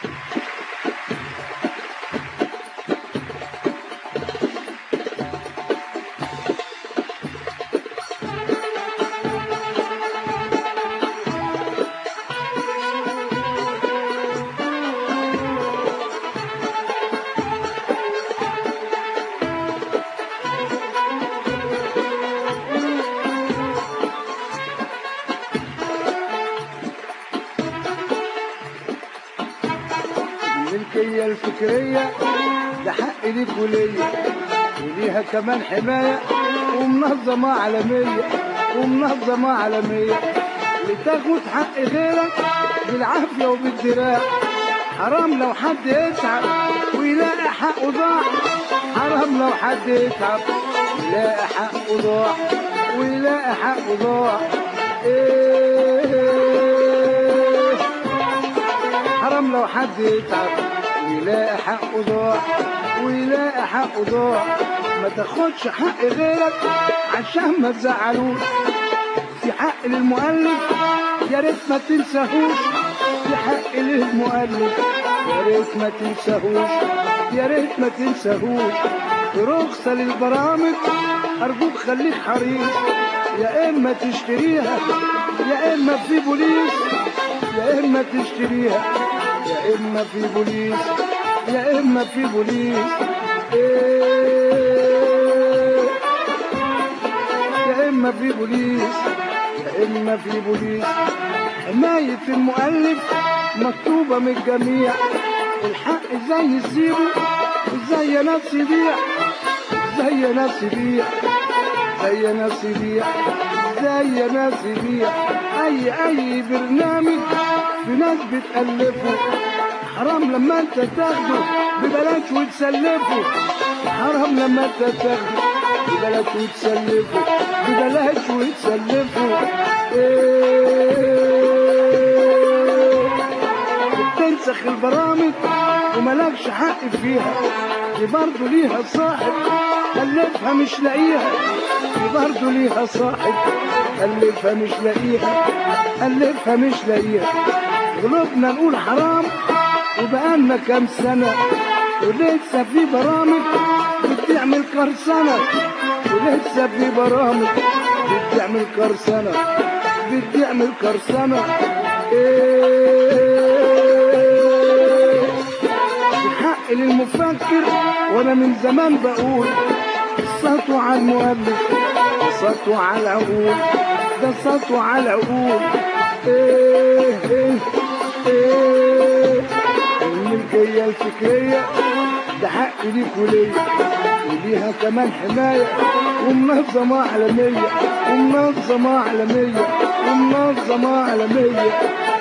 الملكية الفكرية ده حق ليك وليا وليها كمان حماية ومنظمة عالمية ومنظمة عالمية لتاخد حق غيرك بالعافية وبالدراع حرام لو حد يتعب ويلاقي حقه ضاع حرام لو حد يتعب ويلاقي حقه ضاع ويلاقي حقه ضاع إيه حرام لو حد يتعب ويلاقي حقه ضاع ويلاقي حقه ضاع ما تاخدش حق غيرك عشان ما تزعلوش في حق للمؤلف يا ريت ما تنساهوش في حق للمؤلف يا ريت ما تنساهوش يا ريت ما تنساهوش في رخصة للبرامج أرجوك خليك حريص يا إما تشتريها يا إما في بوليس يا إما تشتريها يا إما في بوليس يا إما في بوليس إيه يا إما في بوليس يا إما في بوليس حماية المؤلف مكتوبة من الجميع الحق ازاي يسيبه ازاي ناس يبيع ازاي ناس يبيع زي ناس يبيع زي ناس يبيع اي اي برنامج في ناس بتألفه حرام لما انت تاخده ببلاش وتسلفه حرام لما انت تاخده ببلاش وتسلفه ببلاش وتسلفه إيه بتنسخ البرامج وملكش حق فيها دي برضه ليها صاحب ألفها مش لاقيها دي برضه ليها صاحب ألفها مش لاقيها ألفها مش لاقيها غلطنا نقول حرام وبقالنا كام سنة ولسه في برامج بتعمل قرصنة ولسه في برامج بتعمل قرصنة بتعمل قرصنة إيه الحق للمفكر وانا من زمان بقول سطوة على المؤلف سطوة على العقول ده سطوة على العقول ايه ايه ايه الملكية الفكرية ده حق ليك وليا وليها كمان حماية ومنظمة عالمية ومنظمة عالمية ومنظمة عالمية